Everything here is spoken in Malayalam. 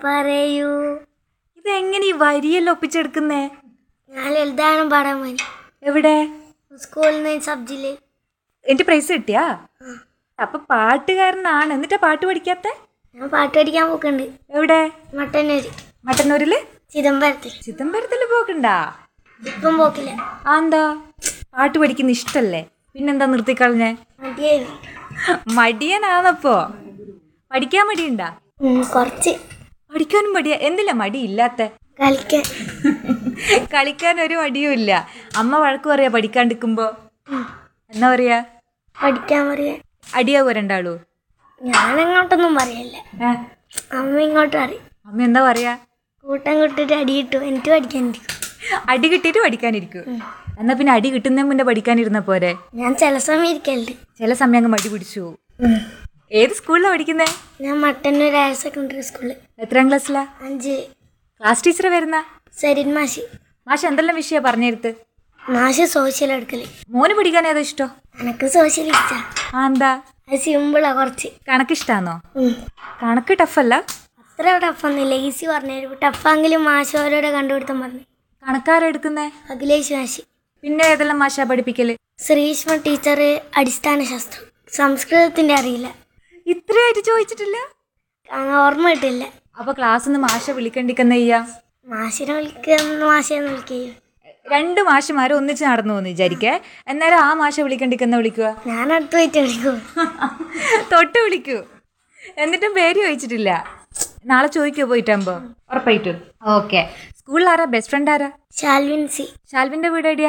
പറയൂ ഇതെങ്ങനെ ഈ വരിയെല്ലാം ഒപ്പിച്ചെടുക്കുന്നേ ഞാൻ ലളിതാനം പാടാൻ പോയി എവിടെ സ്കൂളിൽ നിന്ന് സബ് ജില്ലയിൽ എന്റെ പ്രൈസ് കിട്ടിയാ അപ്പൊ പാട്ടുകാരനാണ് എന്നിട്ടാ പാട്ട് പഠിക്കാത്ത ഞാൻ പാട്ട് പഠിക്കാൻ പോക്കുണ്ട് എവിടെ മട്ടന്നൂര് മട്ടന്നൂരില് ചിദംബരത്തിൽ ചിദംബരത്തില് പോക്കണ്ടാ ഇപ്പം പോക്കില്ല ആ എന്താ പാട്ട് പഠിക്കുന്ന ഇഷ്ടല്ലേ പിന്നെന്താ നിർത്തിക്കളഞ്ഞേ മതിയായിരുന്നു മടിയനാണപ്പോ പഠിക്കാൻ മടിയുണ്ടാ ഉം, കുറച്ച് പഠിക്കാനും മടിയാ എന്തില്ല മടിയില്ലാത്ത കളിക്കാൻ കളിക്കാൻ ഒരു മടിയും ഇല്ല അമ്മ വഴക്ക് പറയാ പഠിക്കാണ്ടിരിക്കുമ്പോ എന്നാ പറയാ പഠിക്കാൻ പറയാൻ അടിയാവോ രണ്ടാളൂ ഞാൻ അങ്ങോട്ടൊന്നും പറയല്ല ഏ? അമ്മ ഇങ്ങോട്ട് പറയും അമ്മ എന്താ പറയാ കൂട്ടം കിട്ടിട്ട് അടി കിട്ടും എനിക്ക് പഠിക്കാനിരിക്കും അടി കിട്ടിയിട്ട് പഠിക്കാനിരിക്കും എന്നാ പിന്നെ അടി കിട്ടുന്നതിന് മുന്നേ പഠിക്കാനിരുന്ന പോരെ ഞാൻ ചില സമയം ഇരിക്കലുണ്ട് ചില സമയം അങ്ങ് മടി പിടിച്ചു പോവും. ഏത് സ്കൂളിലാണ് പഠിക്കുന്നേ ഞാൻ മട്ടന്നൂർ ഹയർ സെക്കൻഡറി സ്കൂളിൽ എത്രാം ക്ലാസ്സിലാ അഞ്ച് ക്ലാസ് ടീച്ചർ വരുന്ന സരിൻ മാഷി മാഷ് എന്തെല്ലാം വിഷയ പറഞ്ഞെടുത്ത് മാഷ് സോഷ്യൽ എടുക്കല് മോന് പഠിക്കാൻ ഏതാ ഇഷ്ടോ എനക്ക് സോഷ്യൽ ഇഷ്ടാ ആ എന്താ അത് സിമ്പിളാ കുറച്ച് കണക്കിഷ്ടാന്നോ ഉം. കണക്ക് ടഫല്ല അത്ര ടഫൊന്നുമില്ല ഈസി പറഞ്ഞു ടഫാങ്കിലും മാഷ് ഓരോടെ കണ്ടുപിടുത്തം പറഞ്ഞു കണക്കാരെടുക്കുന്നേ അഖിലേഷ് മാഷി പിന്നെ ഏതെല്ലാം മാഷാ പഠിപ്പിക്കല് ശ്രീഷ്മ ടീച്ചർ അടിസ്ഥാന ശാസ്ത്രം സംസ്കൃതത്തിന്റെ അറിയില്ല ഇത്രയായിട്ട് ചോദിച്ചിട്ടില്ല ആ, ഓർമ്മ കിട്ടില്ല അപ്പൊ ക്ലാസ് നിന്ന് മാഷ വിളിക്കണ്ടിക്കുന്ന ചെയ്യാ മാഷിനെ വിളിക്കുന്ന മാഷെന്ന് വിളിക്കുകയും രണ്ട് മാഷുമാരെ ഒന്നിച്ച് നടന്നു എന്ന് വിചാരിക്കേ അന്നേരം ആ മാഷ വിളിക്കണ്ടിക്കുന്ന വിളിക്കുക ഞാൻ അടുത്ത് പോയിട്ട് വിളിക്കും തൊട്ട് വിളിക്കൂ എന്നിട്ടും പേര് ചോദിച്ചിട്ടില്ല നാളെ ചോദിക്കോ പോയിട്ടാകുമ്പോ ഉറപ്പായിട്ടും ഓക്കെ സ്കൂളിൽ ആരാ ബെസ്റ്റ് ഫ്രണ്ട് ആരാ ശാൽവിൻ സി ശാൽവിന്റെ വീട് എവിടെയാ